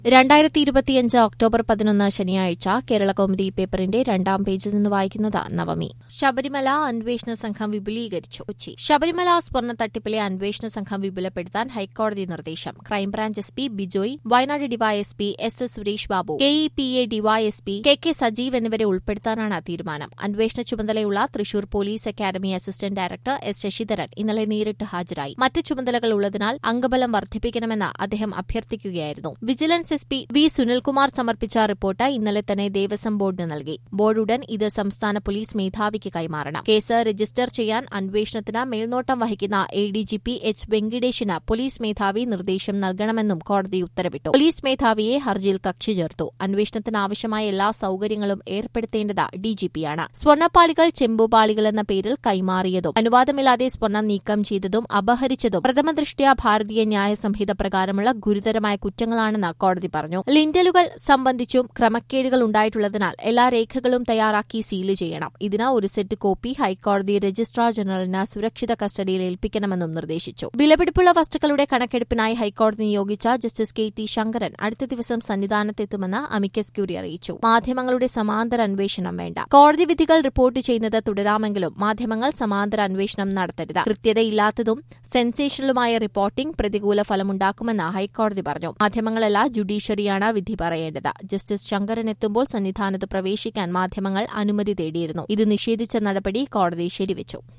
രണ്ടായിരത്തി ഇരുപത്തിയഞ്ച് ഒക്ടോബർ പതിനൊന്ന് ശനിയാഴ്ച കേരള കൗമുദി പേപ്പറിന്റെ രണ്ടാം പേജിൽ നിന്ന് വായിക്കുന്നത് നവമി ശബരിമല അന്വേഷണ സംഘം വിപുലീകരിച്ചു കൊച്ചി ശബരിമല സ്വർണ്ണ തട്ടിപ്പിലെ അന്വേഷണ സംഘം വിപുലപ്പെടുത്താൻ ഹൈക്കോടതി നിർദ്ദേശം crime branch S P Bijoy Wayanad DySP S S Suresh Babu K E P A DySP K K Sajeev എന്നിവരെ ഉൾപ്പെടുത്താനാണ് തീരുമാനം അന്വേഷണ ചുമതലയുള്ള Thrissur police academy assistant director S Sasidharan ഇന്നലെ നേരിട്ട് ഹാജരായി മറ്റ് ചുമതലകൾ ഉള്ളതിനാൽ അംഗബലം വർദ്ധിപ്പിക്കണമെന്ന് അദ്ദേഹം അഭ്യർത്ഥിക്കുകയായിരുന്നു vigilance S P V Sunilkumar സമർപ്പിച്ച റിപ്പോർട്ട് ഇന്നലെ തന്നെ ദേവസ്വം ബോർഡിന് നൽകി ബോർഡ് ഉടൻ ഇത് സംസ്ഥാന പോലീസ് മേധാവിക്ക് കൈമാറണം കേസ് രജിസ്റ്റർ ചെയ്യാൻ അന്വേഷണത്തിന് മേൽനോട്ടം വഹിക്കുന്ന A D G P H വെങ്കിടേഷിന് പോലീസ് മേധാവി നിർദ്ദേശം നൽകണമെന്നും കോടതി ഉത്തരവിട്ടു പോലീസ് മേധാവിയെ ഹർജിയിൽ കക്ഷി ചേർത്തു അന്വേഷണത്തിന് ആവശ്യമായ എല്ലാ സൌകര്യങ്ങളും ഏർപ്പെടുത്തേണ്ടത് ഡിജിപിയാണ് സ്വർണ്ണപ്പാളികൾ ചെമ്പുപാളികൾ എന്ന പേരിൽ കൈമാറിയതും അനുവാദമില്ലാതെ സ്വർണം നീക്കം ചെയ്തതും അപഹരിച്ചതും പ്രഥമദൃഷ്ട്യാ ഭാരതീയ ന്യായ സംഹിത പ്രകാരമുള്ള ഗുരുതരമായ കുറ്റങ്ങളാണെന്ന് കോടതി പറഞ്ഞു ലിന്റലുകൾ സംബന്ധിച്ചും ക്രമക്കേടുകൾ ഉണ്ടായിട്ടുള്ളതിനാൽ എല്ലാ രേഖകളും തയ്യാറാക്കി സീല് ചെയ്യണം ഇതിന് ഒരു സെറ്റ് കോപ്പി ഹൈക്കോടതി രജിസ്ട്രാർ ജനറലിന് സുരക്ഷിത കസ്റ്റഡിയിൽ ഏൽപ്പിക്കണമെന്നും നിർദ്ദേശിച്ചു വിലപിടിപ്പുള്ള വസ്തുക്കളുടെ കണക്കെടുപ്പിനായി ഹൈക്കോടതി നിയോഗിച്ച ജസ്റ്റിസ് കെ ടി ശങ്കരൻ അടുത്ത ദിവസം സന്നിധാനത്തെത്തുമെന്ന് അമിക്കസ് ക്യൂറി അറിയിച്ചു മാധ്യമങ്ങളുടെ സമാന്തര അന്വേഷണം വേണ്ട കോടതി വിധികൾ റിപ്പോർട്ട് ചെയ്യുന്നത് തുടരാമെങ്കിലും മാധ്യമങ്ങൾ സമാന്തര അന്വേഷണം നടത്തരുത് കൃത്യതയില്ലാത്തതും സെൻസേഷണലുമായ റിപ്പോർട്ടിംഗ് പ്രതികൂല ഫലമുണ്ടാക്കുമെന്ന് ഹൈക്കോടതി പറഞ്ഞു മാധ്യമങ്ങളല്ല ജുഡീഷ്യറിയാണ് വിധി പറയേണ്ടത് ജസ്റ്റിസ് ശങ്കരൻ എത്തുമ്പോൾ സന്നിധാനത്ത് പ്രവേശിക്കാൻ മാധ്യമങ്ങൾ അനുമതി തേടിയിരുന്നു ഇത് നിഷേധിച്ച നടപടി കോടതി ശരിവച്ചു